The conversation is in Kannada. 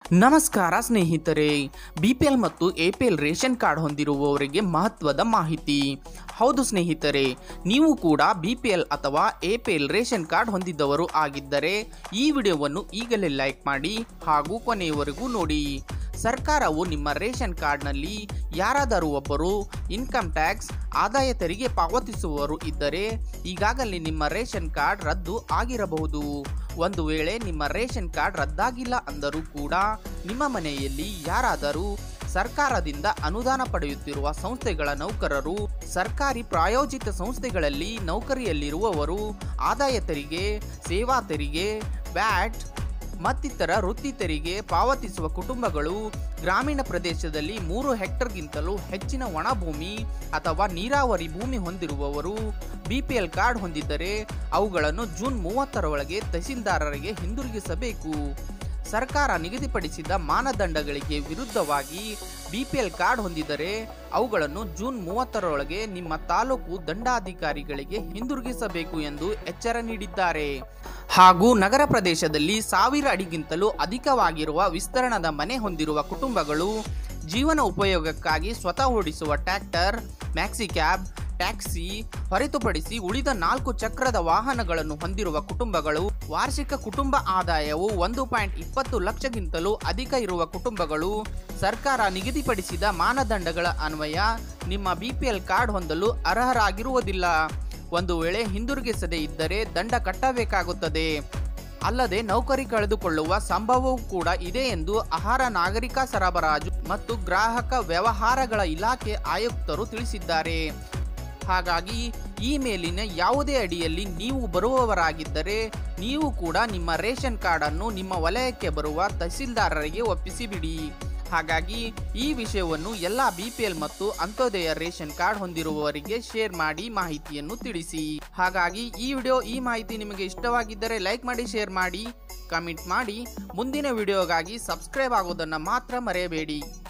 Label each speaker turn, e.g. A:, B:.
A: ನಮಸ್ಕಾರ ಸ್ನೇಹಿತರೆ ಬಿ ಪಿ ಎಲ್ ಮತ್ತು A P L ration card ಹೊಂದಿರುವವರಿಗೆ ಮಹತ್ವದ ಮಾಹಿತಿ ಹೌದು ಸ್ನೇಹಿತರೆ ನೀವು ಕೂಡ ಬಿ ಪಿ ಎಲ್ ಅಥವಾ A P L ration card ಹೊಂದಿದ್ದವರು ಆಗಿದ್ದರೆ ಈ ವಿಡಿಯೋವನ್ನು ಈಗಲೇ ಲೈಕ್ ಮಾಡಿ ಹಾಗೂ ಕೊನೆಯವರೆಗೂ ನೋಡಿ ಸರ್ಕಾರವು ನಿಮ್ಮ ರೇಷನ್ ಕಾರ್ಡ್ನಲ್ಲಿ ಯಾರಾದರೂ ಒಬ್ಬರು ಇನ್ಕಮ್ ಟ್ಯಾಕ್ಸ್ ಆದಾಯ ತೆರಿಗೆ ಪಾವತಿಸುವವರು ಇದ್ದರೆ ಈಗಾಗಲೇ ನಿಮ್ಮ ರೇಷನ್ ಕಾರ್ಡ್ ರದ್ದು ಆಗಿರಬಹುದು ಒಂದು ವೇಳೆ ನಿಮ್ಮ ರೇಷನ್ ಕಾರ್ಡ್ ರದ್ದಾಗಿಲ್ಲ ಅಂದರೂ ಕೂಡ ನಿಮ್ಮ ಮನೆಯಲ್ಲಿ ಯಾರಾದರೂ ಸರ್ಕಾರದಿಂದ ಅನುದಾನ ಪಡೆಯುತ್ತಿರುವ ಸಂಸ್ಥೆಗಳ ನೌಕರರು ಸರ್ಕಾರಿ ಪ್ರಾಯೋಜಿತ ಸಂಸ್ಥೆಗಳಲ್ಲಿ ನೌಕರಿಯಲ್ಲಿರುವವರು ಆದಾಯ ತೆರಿಗೆ ಸೇವಾ ತೆರಿಗೆ ವ್ಯಾಟ್ ಮತ್ತಿತರ ವೃತ್ತಿ ತೆರಿಗೆ ಪಾವತಿಸುವ ಕುಟುಂಬಗಳು ಗ್ರಾಮೀಣ ಪ್ರದೇಶದಲ್ಲಿ ಮೂರು ಹೆಕ್ಟರ್ಗಿಂತಲೂ ಹೆಚ್ಚಿನ ಒಣಭೂಮಿ ಅಥವಾ ನೀರಾವರಿ ಭೂಮಿ ಹೊಂದಿರುವವರು ಬಿಪಿಎಲ್ ಕಾರ್ಡ್ ಹೊಂದಿದ್ದರೆ ಅವುಗಳನ್ನು ಜೂನ್ ಮೂವತ್ತರ ಒಳಗೆ ತಹಸೀಲ್ದಾರರಿಗೆ ಹಿಂದಿರುಗಿಸಬೇಕು ಸರ್ಕಾರ ನಿಗದಿಪಡಿಸಿದ ಮಾನದಂಡಗಳಿಗೆ ವಿರುದ್ಧವಾಗಿ ಬಿಪಿಎಲ್ ಕಾರ್ಡ್ ಹೊಂದಿದ್ದರೆ ಅವುಗಳನ್ನು ಜೂನ್ ಮೂವತ್ತರೊಳಗೆ ನಿಮ್ಮ ತಾಲೂಕು ದಂಡಾಧಿಕಾರಿಗಳಿಗೆ ಹಿಂದಿರುಗಿಸಬೇಕು ಎಂದು ಎಚ್ಚರ ನೀಡಿದ್ದಾರೆ ಹಾಗೂ ನಗರ ಪ್ರದೇಶದಲ್ಲಿ ಸಾವಿರ ಅಡಿಗಿಂತಲೂ ಅಧಿಕವಾಗಿರುವ ವಿಸ್ತರಣದ ಮನೆ ಹೊಂದಿರುವ ಕುಟುಂಬಗಳು ಜೀವನ ಉಪಯೋಗಕ್ಕಾಗಿ ಸ್ವತಃ ಓಡಿಸುವ ಟ್ರ್ಯಾಕ್ಟರ್ ಮ್ಯಾಕ್ಸಿ ಕ್ಯಾಬ್ ಟ್ಯಾಕ್ಸಿ ಹೊರತುಪಡಿಸಿ ಉಳಿದ ನಾಲ್ಕು ಚಕ್ರದ ವಾಹನಗಳನ್ನು ಹೊಂದಿರುವ ಕುಟುಂಬಗಳು ವಾರ್ಷಿಕ ಕುಟುಂಬ ಆದಾಯವು ಒಂದು ಪಾಯಿಂಟ್ ಇಪ್ಪತ್ತು ಲಕ್ಷಗಿಂತಲೂ ಅಧಿಕ ಇರುವ ಕುಟುಂಬಗಳು ಸರ್ಕಾರ ನಿಗದಿಪಡಿಸಿದ ಮಾನದಂಡಗಳ ಅನ್ವಯ ನಿಮ್ಮ ಬಿಪಿಎಲ್ ಕಾರ್ಡ್ ಹೊಂದಲು ಅರ್ಹರಾಗಿರುವುದಿಲ್ಲ ಒಂದು ವೇಳೆ ಹಿಂದಿರುಗಿಸದೇ ಇದ್ದರೆ ದಂಡ ಕಟ್ಟಬೇಕಾಗುತ್ತದೆ ಅಲ್ಲದೆ ನೌಕರಿ ಕಳೆದುಕೊಳ್ಳುವ ಸಂಭವವೂ ಕೂಡ ಇದೆ ಎಂದು ಆಹಾರ ನಾಗರಿಕ ಸರಬರಾಜು ಮತ್ತು ಗ್ರಾಹಕ ವ್ಯವಹಾರಗಳ ಇಲಾಖೆ ಆಯುಕ್ತರು ತಿಳಿಸಿದ್ದಾರೆ ಹಾಗಾಗಿ ಈ ಮೇಲಿನ ಯಾವುದೇ ಅಡಿಯಲ್ಲಿ ನೀವು ಬರುವವರಾಗಿದ್ದರೆ ನೀವು ಕೂಡ ನಿಮ್ಮ ರೇಷನ್ ಕಾರ್ಡನ್ನು ನಿಮ್ಮ ವಲಯಕ್ಕೆ ಬರುವ ತಹಸೀಲ್ದಾರರಿಗೆ ಒಪ್ಪಿಸಿಬಿಡಿ ಹಾಗಾಗಿ ಈ ವಿಷಯವನ್ನು ಎಲ್ಲ ಬಿ ಪಿ ಎಲ್ ಮತ್ತು ಅಂತ್ಯೋದಯ ರೇಷನ್ ಕಾರ್ಡ್ ಹೊಂದಿರುವವರಿಗೆ ಶೇರ್ ಮಾಡಿ ಮಾಹಿತಿಯನ್ನು ತಿಳಿಸಿ ಹಾಗಾಗಿ ಈ ವಿಡಿಯೋ ಈ ಮಾಹಿತಿ ನಿಮಗೆ ಇಷ್ಟವಾಗಿದ್ದರೆ ಲೈಕ್ ಮಾಡಿ ಶೇರ್ ಮಾಡಿ ಕಮೆಂಟ್ ಮಾಡಿ ಮುಂದಿನ ವಿಡಿಯೋಗಾಗಿ ಸಬ್ಸ್ಕ್ರೈಬ್ ಆಗೋದನ್ನು ಮಾತ್ರ ಮರೆಯಬೇಡಿ